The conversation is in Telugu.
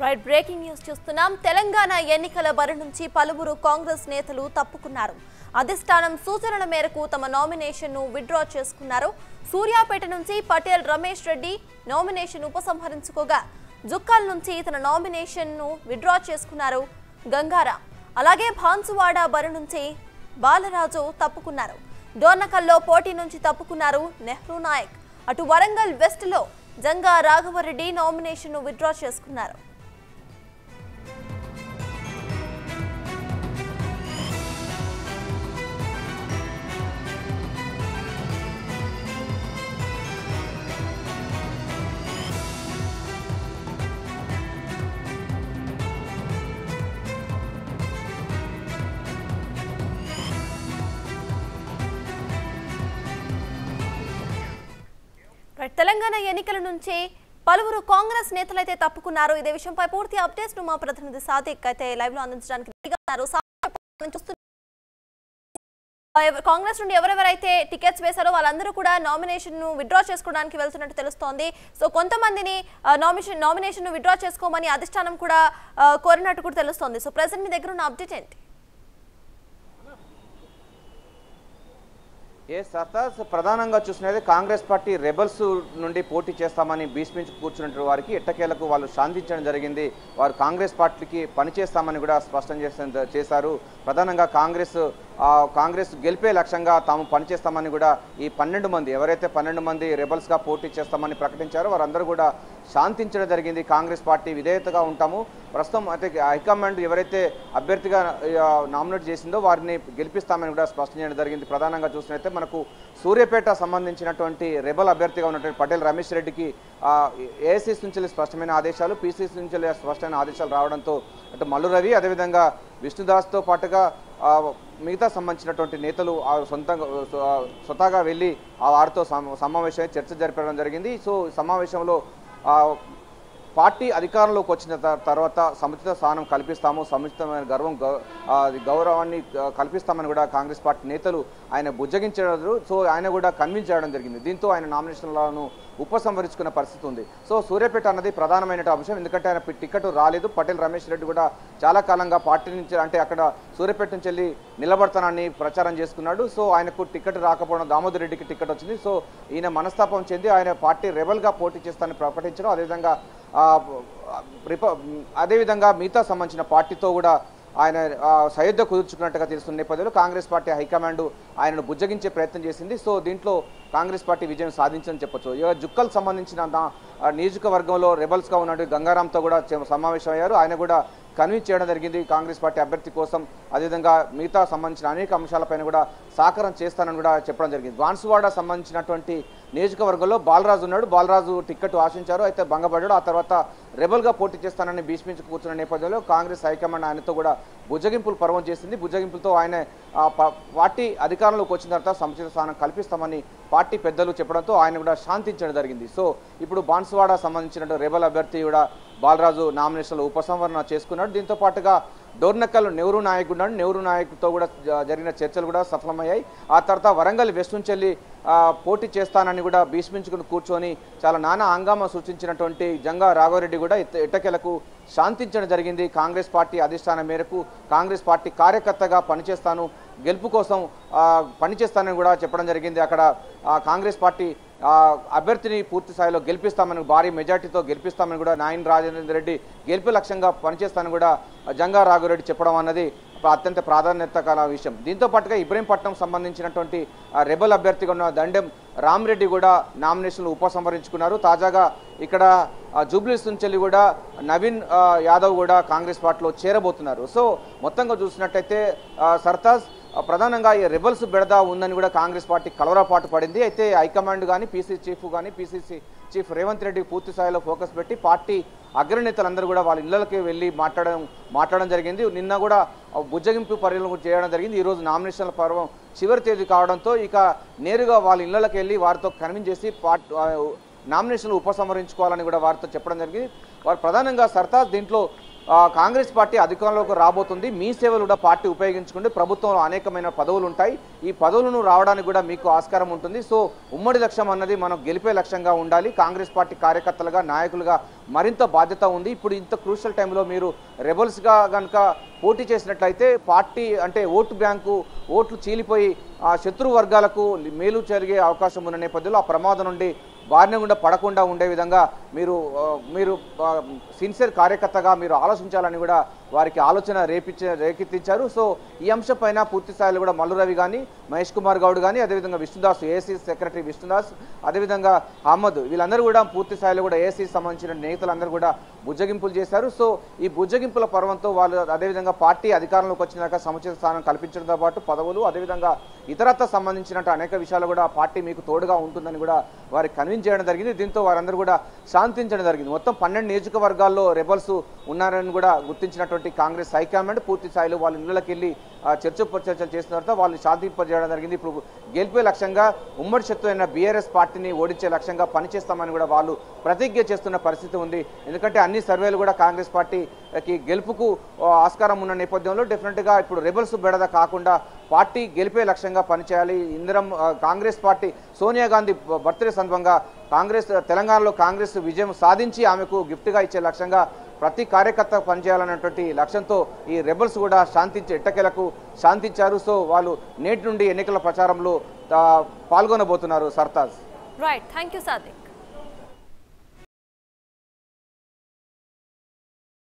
రైట్ బ్రేకింగ్ న్యూస్ చూస్తున్నాం తెలంగాణ ఎన్నికల బరి నుంచి పలువురు కాంగ్రెస్ నేతలు తప్పుకున్నారు అధిష్టానం సూచనల మేరకు తమ నామినేషన్ ను విత్డ్రా చేసుకున్నారు సూర్యాపేట నుంచి పటేల్ రమేష్ రెడ్డి నామినేషన్ ఉపసంహరించుకోగా జుక్కల్ నుంచి తన నామినేషన్ ను విత్డ్రా చేసుకున్నారు గంగారా అలాగే భాన్సువాడ బరి నుంచి బాలరాజు తప్పుకున్నారు డోర్నకల్లో పోటీ నుంచి తప్పుకున్నారు నెహ్రూ నాయక్ అటు వరంగల్ వెస్ట్ లో జంగా రాఘవరెడ్డి నామినేషన్ ను విత్డ్రా చేసుకున్నారు రైట్ తెలంగాణ ఎన్నికల నుంచి పలువురు కాంగ్రెస్ నేతలైతే తప్పుకున్నారు ఇదే విషయంపై పూర్తి అప్డేట్స్ ను మా ప్రతినిధి సాదిక్ అయితే లైవ్ లో అందించడానికి రెడీగా ఉన్నారు సాదిక్, మనం చూస్తున్న- ఎవ- కాంగ్రెస్ నుండి ఎవరెవరైతే టికెట్స్ వేశారో వాళ్ళందరూ కూడా నామినేషన్ ను విత్డ్రా చేసుకోవడానికి వెళ్తున్నట్టు తెలుస్తోంది సో కొంతమందిని నామినేషన్ నామినేషన్ ను విత్డ్రా చేసుకోమని అధిష్టానం కూడా ఆ, కోరినట్టు కూడా తెలుస్తోంది సో ప్రెసెంట్ మీ దగ్గర ఉన్న అప్డేట్ ఏంటి ఏ సర్తాస్ ప్రధానంగా చూసినది కాంగ్రెస్ పార్టీ రెబల్స్ నుండి పోటీ చేస్తామని భీష్మించి కూర్చున్న వారికి ఎట్టకేలకు వాళ్ళు శాంతించడం జరిగింది వారు కాంగ్రెస్ పార్టీకి పనిచేస్తామని కూడా స్పష్టం చేసిన చేశారు ప్రధానంగా కాంగ్రెస్ ఆ, కాంగ్రెస్ గెలిపే లక్ష్యంగా తాము పనిచేస్తామని కూడా ఈ పన్నెండు మంది ఎవరైతే పన్నెండు మంది రెబల్స్గా పోటీ చేస్తామని ప్రకటించారో వారందరూ కూడా శాంతించడం జరిగింది కాంగ్రెస్ పార్టీ విధేయతగా ఉంటాము ప్రస్తుతం అయితే హైకమాండ్ ఎవరైతే అభ్యర్థిగా ఆ, నామినేట్ చేసిందో వారిని గెలిపిస్తామని కూడా స్పష్టం చేయడం జరిగింది ప్రధానంగా చూసినట్లయితే మనకు సూర్యాపేట సంబంధించినటువంటి రెబల్ అభ్యర్థిగా ఉన్నటువంటి పటేల్ రమేష్ రెడ్డికి ఏఐసీసీ నుంచి స్పష్టమైన ఆదేశాలు పీసీసీ నుంచి స్పష్టమైన ఆదేశాలు రావడంతో అటు మల్లు రవి అదేవిధంగా విష్ణుదాస్తో పాటుగా ఆ, మిగతా సంబంధించినటువంటి నేతలు ఆ సొంతంగా ఆ, స్వతహాగా వెళ్ళి ఆ వారితో సమ- సమావేశమై చర్చ జరపడం జరిగింది సో ఈ సమావేశంలో ఆ, పార్టీ అధికారంలోకి వచ్చిన త- తర్వాత సముచిత స్థానం కల్పిస్తాము సముచితమైన గర్వం గౌ- ఆ, అది గౌరవాన్ని ఆ, కల్పిస్తామని కూడా కాంగ్రెస్ పార్టీ నేతలు ఆయన బుజ్జగించారు సో ఆయన కూడా కన్విన్స్ చేయడం జరిగింది దీంతో ఆయన నామినేషన్లను ఉపసంహరించుకున్న పరిస్థితి ఉంది సో సూర్యాపేట అన్నది ప్రధానమైన అంశం ఎందుకంటే ఆయన పి- టికెట్ రాలేదు పటేల్ రమేష్ రెడ్డి కూడా చాలా కాలంగా పార్టీ నుంచి అంటే అక్కడ సూర్యాపేట నుంచి వెళ్ళి నిలబడతానని ప్రచారం చేసుకున్నాడు సో ఆయనకు టికెట్ రాకపోవడం దామోదర్ రెడ్డికి టికెట్ వచ్చింది సో ఈయన మనస్తాపం చెంది ఆయన పార్టీ రెబల్గా పోటీ చేస్తానని ప్రకటించడం అదేవిధంగా ఆ, రిప అదేవిధంగా మిగతా సంబంధించిన పార్టీతో కూడా ఆయన ఆ, సయోధ్య కుదుర్చుకున్నట్టుగా తెలుస్తున్న నేపథ్యంలో కాంగ్రెస్ పార్టీ హైకమాండ్ ఆయనను బుజ్జగించే ప్రయత్నం చేసింది సో దీంట్లో కాంగ్రెస్ పార్టీ విజయం సాధించని చెప్పొచ్చు ఇక జుక్కల్ సంబంధించిన దా- ఆ, నియోజకవర్గంలో రెబల్స్గా ఉన్నట్టు గంగారాంతో కూడా చే- సమావేశమయ్యారు ఆయన కూడా కన్విన్స్ చేయడం జరిగింది కాంగ్రెస్ పార్టీ అభ్యర్థి కోసం అదేవిధంగా మిగతా సంబంధించిన అనేక అంశాలపైన కూడా సహకారం చేస్తానని కూడా చెప్పడం జరిగింది బాన్సువాడ సంబంధించినటువంటి నియోజకవర్గంలో బాలరాజు ఉన్నాడు బాలరాజు టిక్కెట్ ఆశించారు అయితే భంగపడ్డాడు ఆ తర్వాత రెబల్గా పోటీ చేస్తానని భీష్మించి కూర్చున్న నేపథ్యంలో కాంగ్రెస్ హైకమాండ్ ఆయనతో కూడా బుజ్జగింపులు పర్వం చేసింది బుజ్జగింపులతో ఆయన ఆ, ప- పార్టీ అధికారంలోకి వచ్చిన తర్వాత సముచిత స్థానం కల్పిస్తామని పార్టీ పెద్దలు చెప్పడంతో ఆయన కూడా శాంతించడం జరిగింది సో ఇప్పుడు బాన్సువాడ సంబంధించిన రెబల్ అభ్యర్థి కూడా బాలరాజు నామినేషన్లో ఉపసంహరణ చేసుకున్నాడు దీంతో పాటుగా డోర్నకల్ నెహ్రూ నాయక్ ఉన్నాడు నెహ్రూ నాయక్తో కూడా జ- జరిగిన చర్చలు కూడా సఫలమయ్యాయి ఆ తర్వాత వరంగల్ వెస్ట్ నుంచి వెళ్ళి ఆ, పోటీ చేస్తానని కూడా భీష్మించుకుని కూర్చొని చాలా నానా హంగామా సూచించినటువంటి జంగా రాఘవరెడ్డి కూడా ఇట్ట- ఇట్టకెలకు శాంతించడం జరిగింది కాంగ్రెస్ పార్టీ అధిష్టానం మేరకు కాంగ్రెస్ పార్టీ కార్యకర్తగా పనిచేస్తాను గెలుపు కోసం ఆ, పనిచేస్తానని కూడా చెప్పడం జరిగింది అక్కడ ఆ, కాంగ్రెస్ పార్టీ ఆ, అభ్యర్థిని పూర్తి స్థాయిలో గెలిపిస్తామని భారీ మెజార్టీతో గెలిపిస్తామని కూడా నాయన్ రాజేంద్ర రెడ్డి గెలుపు లక్ష్యంగా పనిచేస్తానని కూడా జంగా రాఘవరెడ్డి చెప్పడం అన్నది అత్యంత ప్రాధాన్యత గల విషయం దీంతో పాటుగా ఇబ్రహీంపట్నం సంబంధించినటువంటి ఆ, రెబల్ అభ్యర్థిగా ఉన్న దండెం రామరెడ్డి కూడా నామినేషన్లు ఉపసంహరించుకున్నారు తాజాగా ఇక్కడ ఆ, జూబ్లీస్ నుంచి వెళ్ళి కూడా నవీన్ ఆ, యాదవ్ కూడా కాంగ్రెస్ పార్టీలో చేరబోతున్నారు సో మొత్తంగా చూసినట్టయితే ఆ, సర్తాజ్ ఆ, ప్రధానంగా ఈ రెబల్స్ బెడద ఉందని కూడా కాంగ్రెస్ పార్టీ కలవరపాటు పడింది అయితే హైకమాండ్ కానీ పీసీ చీఫ్ కానీ పీసీసీ చీఫ్ రేవంత్ రెడ్డి పూర్తి స్థాయిలో ఫోకస్ పెట్టి పార్టీ అగ్రనేతలందరూ కూడా వాళ్ళ ఇళ్లకి వెళ్ళి మాట్లాడడం మాట్లాడడం జరిగింది నిన్న కూడా ఆ, బుజ్జగింపు పర్యటన చేయడం జరిగింది ఈరోజు నామినేషన్ల పర్వం చివరి తేదీ కావడంతో ఇక నేరుగా వాళ్ళ ఇళ్లకి వెళ్ళి వారితో కన్విన్స్ చేసి పార్ట్ నామినేషన్లు ఉపసంహరించుకోవాలని కూడా వారితో చెప్పడం జరిగింది వారు ప్రధానంగా సర్తాజ్ దీంట్లో ఆ, కాంగ్రెస్ పార్టీ అధికారంలోకి రాబోతుంది మీ సేవలు కూడా పార్టీ ఉపయోగించుకుంటే ప్రభుత్వంలో అనేకమైన పదవులు ఉంటాయి ఈ పదవులను రావడానికి కూడా మీకు ఆస్కారం ఉంటుంది సో ఉమ్మడి లక్ష్యం అన్నది మనం గెలిపే లక్ష్యంగా ఉండాలి కాంగ్రెస్ పార్టీ కార్యకర్తలుగా నాయకులుగా మరింత బాధ్యత ఉంది ఇప్పుడు ఇంత క్రూషల్ టైంలో మీరు రెబల్స్గా కనుక పోటీ చేసినట్లయితే పార్టీ అంటే ఓటు బ్యాంకు ఓట్లు చీలిపోయి ఆ శత్రు వర్గాలకు మేలు జరిగే అవకాశం ఉన్న నేపథ్యంలో ఆ ప్రమాదం నుండి బారిన గుండా పడకుండా ఉండే విధంగా మీరు ఆ, మీరు సిన్సియర్ కార్యకర్తగా మీరు ఆలోచించాలని కూడా వారికి ఆలోచన రేపించ రేకెత్తించారు సో ఈ అంశం పైన పూర్తి స్థాయిలో కూడా మల్లు రవి కానీ మహేష్ కుమార్ గౌడ్ కానీ అదేవిధంగా విష్ణుదాస్ ఏసీ సెక్రటరీ విష్ణుదాస్ అదేవిధంగా అహ్మద్ వీళ్ళందరూ కూడా పూర్తి స్థాయిలో కూడా ఏసీ సంబంధించిన నేతలందరూ కూడా బుజ్జగింపులు చేశారు సో ఈ బుజ్జగింపుల పర్వంతో వాళ్ళు అదేవిధంగా పార్టీ అధికారంలోకి వచ్చినాక సముచిత స్థానం కల్పించడంతో పాటు పదవులు అదేవిధంగా ఇతరత్వ సంబంధించినట్టు అనేక విషయాలు కూడా పార్టీ మీకు తోడుగా ఉంటుందని కూడా వారికి కన్విన్స్ చేయడం జరిగింది దీంతో వారందరూ కూడా శాంతించడం జరిగింది మొత్తం పన్నెండు నియోజకవర్గాల్లో రెబల్స్ ఉన్నారని కూడా గుర్తించినటువంటి కాంగ్రెస్ హైకమాండ్ పూర్తి స్థాయిలో వాళ్ళ ఇళ్ళకి వెళ్ళి ఆ, చర్చ చర్చలు చేసిన తర్వాత వాళ్ళు శాంతింపజేయడం జరిగింది ఇప్పుడు గెలిపే లక్ష్యంగా ఉమ్మడి శక్తి అయిన బీఆర్ఎస్ పార్టీని ఓడించే లక్ష్యంగా పనిచేస్తామని కూడా వాళ్ళు ప్రతిజ్ఞ చేస్తున్న పరిస్థితి ఉంది ఎందుకంటే అన్ని సర్వేలు కూడా కాంగ్రెస్ పార్టీకి గెలుపుకు ఆ, ఆస్కారం ఉన్న నేపథ్యంలో డెఫినెట్గా ఇప్పుడు రెబల్స్ బెడద కాకుండా పార్టీ గెలిపే లక్ష్యంగా పనిచేయాలి ఇందిరం ఆ, కాంగ్రెస్ పార్టీ సోనియా గాంధీ బర్త్డే సందర్భంగా కాంగ్రెస్ తెలంగాణలో కాంగ్రెస్ విజయం సాధించి ఆమెకు గిఫ్ట్గా ఇచ్చే లక్ష్యంగా ప్రతి కార్యకర్త పనిచేయాలన్నటువంటి లక్ష్యంతో ఈ రెబల్స్ కూడా శాంతించి ఎట్టకేలకు శాంతించారు సో వాళ్ళు నేటి నుండి ఎన్నికల ప్రచారంలో ఆ, పాల్గొనబోతున్నారు Sartaj right thank you Sadiq